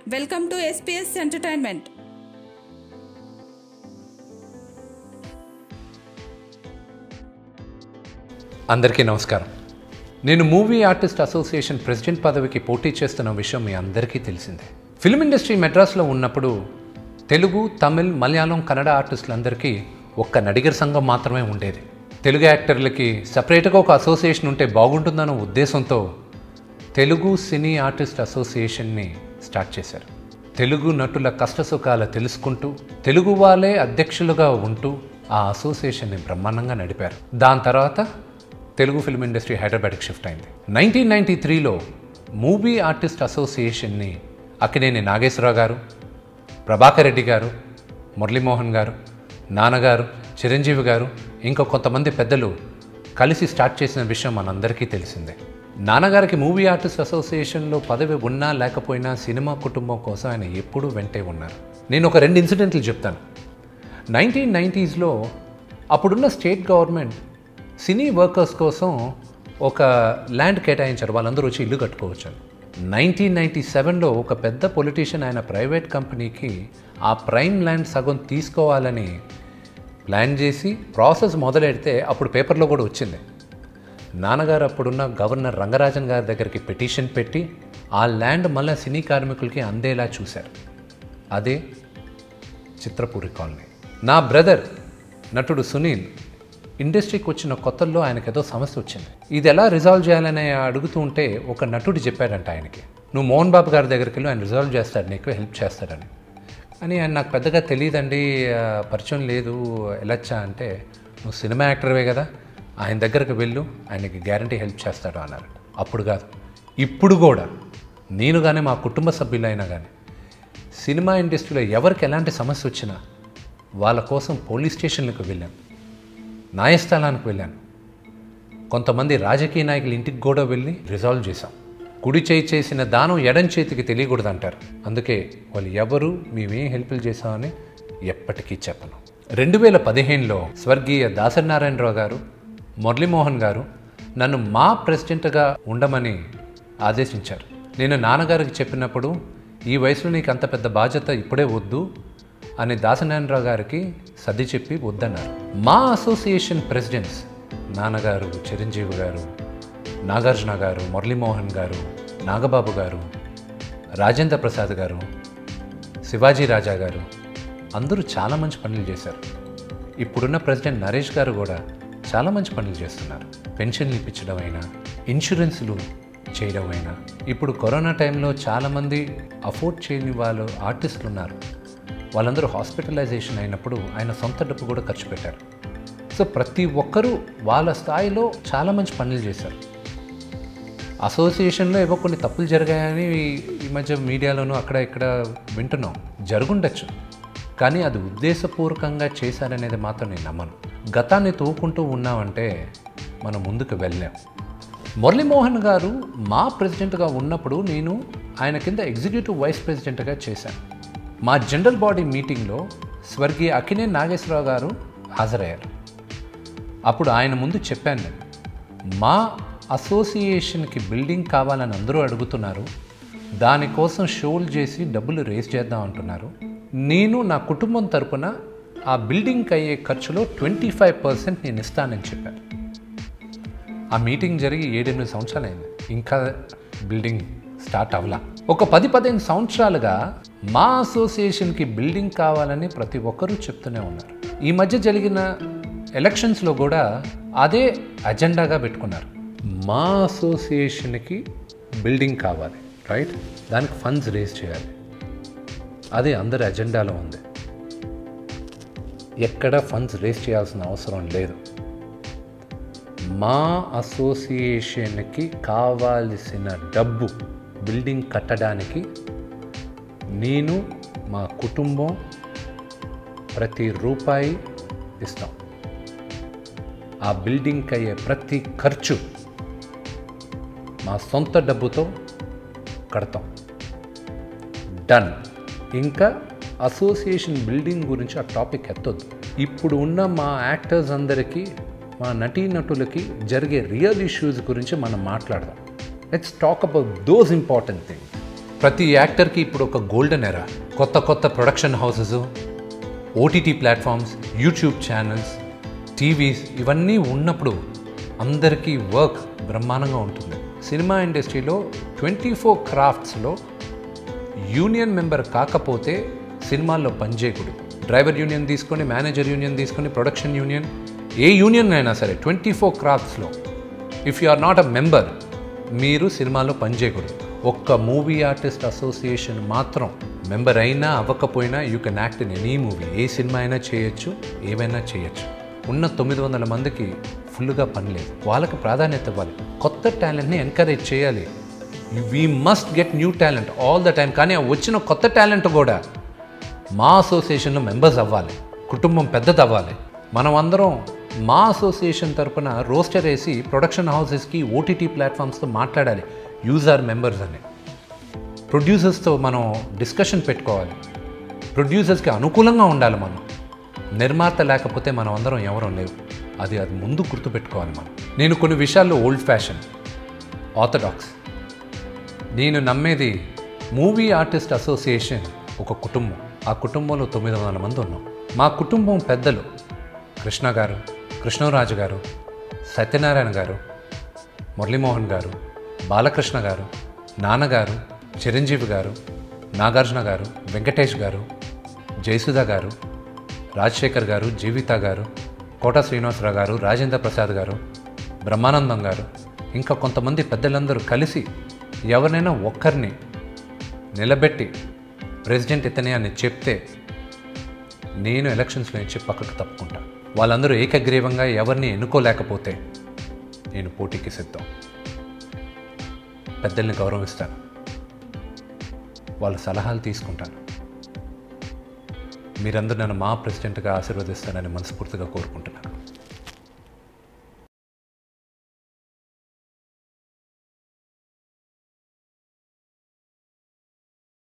welcome to SPS entertainment అందరికీ నమస్కారం నేను మూవీ ఆర్టిస్ట్ అసోసియేషన్ ప్రెసిడెంట్ పదవికి పోటీ చేస్తున్న విషయం మీ అందరికీ తెలిసిందే ఫిల్మ్ ఇండస్ట్రీ మెడ్రాస్లో ఉన్నప్పుడు తెలుగు తమిళ్ మలయాళం కన్నడ ఆర్టిస్టులందరికీ ఒక్క నడిగర్ సంఘం మాత్రమే ఉండేది తెలుగు యాక్టర్లకి సపరేట్గా ఒక అసోసియేషన్ ఉంటే బాగుంటుందన్న ఉద్దేశంతో తెలుగు సినీ ఆర్టిస్ట్ అసోసియేషన్ని స్టార్ట్ చేశారు తెలుగు నటుల కష్టసుఖాలు తెలుసుకుంటూ తెలుగు వాళ్ళే అధ్యక్షులుగా ఉంటూ ఆ అసోసియేషన్ని బ్రహ్మాండంగా నడిపారు దాని తర్వాత తెలుగు ఫిల్మ్ ఇండస్ట్రీ హైదరాబాద్కి షిఫ్ట్ అయింది నైన్టీన్ నైంటీ త్రీలో మూవీ ఆర్టిస్ట్ అసోసియేషన్ని అక్కినేని నాగేశ్వరరావు గారు ప్రభాకర్ రెడ్డి గారు మురళీమోహన్ గారు నాన్నగారు చిరంజీవి గారు ఇంకా కొంతమంది పెద్దలు కలిసి స్టార్ట్ చేసిన విషయం మనందరికీ తెలిసిందే నాన్నగారికి మూవీ ఆర్టిస్ట్ అసోసియేషన్లో పదవి ఉన్నా లేకపోయినా సినిమా కుటుంబం కోసం ఆయన ఎప్పుడూ వెంటే ఉన్నారు నేను ఒక రెండు ఇన్సిడెంట్లు చెప్తాను నైన్టీన్ నైంటీస్లో అప్పుడున్న స్టేట్ గవర్నమెంట్ సినీ వర్కర్స్ కోసం ఒక ల్యాండ్ కేటాయించారు వాళ్ళందరూ వచ్చి ఇల్లు కట్టుకోవచ్చు నైన్టీన్ నైంటీ సెవెన్లో ఒక పెద్ద పొలిటీషియన్ ఆయన ప్రైవేట్ కంపెనీకి ఆ ప్రైమ్ ల్యాండ్ సగం తీసుకోవాలని ప్లాన్ చేసి ప్రాసెస్ మొదలెడితే అప్పుడు పేపర్లో కూడా వచ్చింది నాన్నగారు అప్పుడున్న గవర్నర్ రంగరాజన్ గారి దగ్గరికి పిటిషన్ పెట్టి ఆ ల్యాండ్ మళ్ళీ సినీ కార్మికులకి అందేలా చూశారు అదే చిత్రపూరి కాలనీ నా బ్రదర్ నటుడు సునీల్ ఇండస్ట్రీకి వచ్చిన కొత్తల్లో ఆయనకి ఏదో సమస్య వచ్చింది ఇది ఎలా రిజాల్వ్ చేయాలని అడుగుతూ ఉంటే ఒక నటుడు చెప్పాడంట ఆయనకి నువ్వు మోహన్ బాబు గారి దగ్గరికి వెళ్ళి ఆయన రిజాల్వ్ చేస్తాడు నీకు హెల్ప్ చేస్తాడని అని ఆయన నాకు పెద్దగా తెలియదండి ఆ, పరిచయం లేదు వెళ్ళొచ్చా అంటే నువ్వు సినిమా యాక్టర్వే కదా ఆయన దగ్గరికి వెళ్ళు ఆయనకి గ్యారంటీ హెల్ప్ చేస్తాడు అన్నారు అప్పుడు కాదు ఇప్పుడు కూడా నేను కానీ మా కుటుంబ సభ్యులైనా కానీ సినిమా ఇండస్ట్రీలో ఎవరికి ఎలాంటి సమస్య వచ్చినా వాళ్ళ కోసం పోలీస్ స్టేషన్లకు వెళ్ళాను న్యాయస్థానానికి వెళ్ళాను కొంతమంది రాజకీయ నాయకుల ఇంటికి కూడా వెళ్ళి రిజాల్వ్ చేశాం కుడి చేయి చేసిన దానం ఎడం చేతికి తెలియకూడదు అంటారు అందుకే వాళ్ళు ఎవరు మేమేం హెల్ప్లు చేశామని ఎప్పటికీ చెప్పను రెండు వేల పదిహేనులో స్వర్గీయ దాసనారాయణరావు గారు మురళీమోహన్ గారు నన్ను మా ప్రెసిడెంట్గా ఉండమని ఆదేశించారు నేను నాన్నగారికి చెప్పినప్పుడు ఈ వయసులో నీకు అంత పెద్ద బాధ్యత ఇప్పుడే వద్దు అని దాసనారాయణరావు గారికి సర్ది చెప్పి వద్దన్నారు మా అసోసియేషన్ ప్రెసిడెంట్స్ నాన్నగారు చిరంజీవి గారు నాగార్జున గారు మురళీమోహన్ గారు నాగబాబు గారు రాజేంద్ర ప్రసాద్ గారు శివాజీ రాజా గారు అందరూ చాలా మంచి పనులు చేశారు ఇప్పుడున్న ప్రెసిడెంట్ నరేష్ గారు కూడా చాలా మంచి పనులు చేస్తున్నారు పెన్షన్లు ఇప్పించడం అయినా ఇన్సూరెన్సులు చేయడం అయినా ఇప్పుడు కరోనా టైంలో చాలామంది అఫోర్డ్ చేయని వాళ్ళు ఆర్టిస్టులు ఉన్నారు వాళ్ళందరూ హాస్పిటలైజేషన్ అయినప్పుడు ఆయన సొంత డబ్బు కూడా ఖర్చు పెట్టారు సో ప్రతి ఒక్కరూ వాళ్ళ స్థాయిలో చాలా మంచి పనులు చేశారు అసోసియేషన్లో ఏవో కొన్ని తప్పులు జరిగాయని ఈ- ఈ మధ్య మీడియాలోనూ అక్కడ ఇక్కడ వింటున్నాం జరుగుండొచ్చు కానీ అది ఉద్దేశపూర్వకంగా చేశారనేది మాత్రం నేను నమ్మను గతాన్ని తవ్వుకుంటూ ఉన్నామంటే మనం ముందుకు వెళ్ళాం మురళీమోహన్ గారు మా ప్రెసిడెంట్గా ఉన్నప్పుడు నేను ఆయన కింద ఎగ్జిక్యూటివ్ వైస్ ప్రెసిడెంట్గా చేశాను మా జనరల్ బాడీ మీటింగ్లో స్వర్గీయ అకినే నాగేశ్వరరావు గారు హాజరయ్యారు అప్పుడు ఆయన ముందు చెప్పాను నేను మా అసోసియేషన్కి బిల్డింగ్ కావాలని అందరూ అడుగుతున్నారు దానికోసం షోలు చేసి డబ్బులు రేస్ చేద్దాం అంటున్నారు నేను నా కుటుంబం తరపున ఆ బిల్డింగ్కి అయ్యే ఖర్చులో ట్వంటీ ఫైవ్ పర్సెంట్ నేను ఇస్తానని చెప్పాను ఆ మీటింగ్ జరిగి ఏడెనిమిది సంవత్సరాలు అయింది ఇంకా బిల్డింగ్ స్టార్ట్ అవ్వలా ఒక పది పదిహేను సంవత్సరాలుగా మా అసోసియేషన్కి బిల్డింగ్ కావాలని ప్రతి ఒక్కరూ చెప్తూనే ఉన్నారు ఈ మధ్య జరిగిన ఎలక్షన్స్లో కూడా అదే అజెండాగా పెట్టుకున్నారు మా అసోసియేషన్కి బిల్డింగ్ కావాలి రైట్ దానికి ఫండ్స్ రేస్ చేయాలి అది అందరి అజెండాలో ఉంది ఎక్కడ ఫండ్స్ రేస్ చేయాల్సిన అవసరం లేదు మా అసోసియేషన్కి కావాల్సిన డబ్బు బిల్డింగ్ కట్టడానికి నేను మా కుటుంబం ప్రతి రూపాయి ఇస్తాం ఆ బిల్డింగ్కి అయ్యే ప్రతి ఖర్చు మా సొంత డబ్బుతో కడతాం డన్ ఇంకా అసోసియేషన్ బిల్డింగ్ గురించి ఆ టాపిక్ ఎత్తొద్దు ఇప్పుడు ఉన్న మా యాక్టర్స్ అందరికీ మా నటీనటులకి జరిగే రియల్ ఇష్యూస్ గురించి మనం మాట్లాడదాం let's talk about those important thing ప్రతి యాక్టర్కి ఇప్పుడు ఒక గోల్డెన్ ఎరా కొత్త కొత్త production houses OTT platforms YouTube channels TVs ఇవన్నీ ఉన్నప్పుడు అందరికీ వర్క్ బ్రహ్మాండంగా ఉంటుంది సినిమా ఇండస్ట్రీలో ట్వంటీ ఫోర్ క్రాఫ్ట్స్లో యూనియన్ మెంబర్ కాకపోతే సినిమాల్లో పనిచేయకూడదు డ్రైవర్ యూనియన్ తీసుకొని మేనేజర్ యూనియన్ తీసుకొని ప్రొడక్షన్ యూనియన్ ఏ యూనియన్ అయినా సరే ట్వంటీ ఫోర్ క్రాఫ్ట్స్లో if you are not a member మీరు సినిమాలో పనిచేయకూడదు ఒక్క మూవీ ఆర్టిస్ట్ అసోసియేషన్ మాత్రం మెంబర్ అయినా అవ్వకపోయినా you can act in any movie ఏ సినిమా అయినా చేయొచ్చు ఏవైనా చేయొచ్చు ఉన్న తొమ్మిది వందల మందికి ఫుల్గా పని లేదు వాళ్ళకి ప్రాధాన్యత ఇవ్వాలి కొత్త టాలెంట్ని ఎంకరేజ్ చేయాలి we must get new talent all the time కానీ ఆ వచ్చిన కొత్త టాలెంట్ కూడా మా అసోసియేషన్లో మెంబర్స్ అవ్వాలి కుటుంబం పెద్దది అవ్వాలి మనం అందరం మా అసోసియేషన్ తరపున రోస్టర్ వేసి ప్రొడక్షన్ హౌసెస్కి ఓటీటీ ప్లాట్ఫామ్స్తో మాట్లాడాలి యూజర్ మెంబర్స్ అని ప్రొడ్యూసర్స్తో మనం డిస్కషన్ పెట్టుకోవాలి ప్రొడ్యూసర్స్కి అనుకూలంగా ఉండాలి మనం నిర్మాత లేకపోతే మనం అందరం ఎవరం లేవు అది అది ముందు గుర్తుపెట్టుకోవాలి మనం నేను కొన్ని విషయాల్లో ఓల్డ్ ఫ్యాషన్ ఆర్థడాక్స్ నేను నమ్మేది మూవీ ఆర్టిస్ట్ అసోసియేషన్ ఒక కుటుంబం ఆ కుటుంబంలో తొమ్మిది వందల మంది ఉన్నాం మా కుటుంబం పెద్దలు కృష్ణ గారు కృష్ణరాజు గారు సత్యనారాయణ గారు మురళీమోహన్ గారు బాలకృష్ణ గారు నాన్నగారు చిరంజీవి గారు నాగార్జున గారు వెంకటేష్ గారు జయసుధ గారు రాజశేఖర్ గారు జీవిత గారు కోట శ్రీనివాసరావు గారు రాజేంద్ర ప్రసాద్ గారు బ్రహ్మానందం గారు ఇంకా కొంతమంది పెద్దలందరూ కలిసి ఎవరినైనా ఒక్కరిని నిలబెట్టి ప్రెసిడెంట్ ఇతనే అని చెప్తే నేను ఎలక్షన్స్లో నుంచి పక్కకు తప్పుకుంటా వాళ్ళందరూ ఏకగ్రీవంగా ఎవరిని ఎన్నుకోలేకపోతే నేను పోటీకి సిద్ధం పెద్దల్ని గౌరవిస్తాను వాళ్ళ సలహాలు తీసుకుంటాను మీరందరూ నన్ను మా ప్రెసిడెంట్గా ఆశీర్వదిస్తానని మనస్ఫూర్తిగా కోరుకుంటున్నాను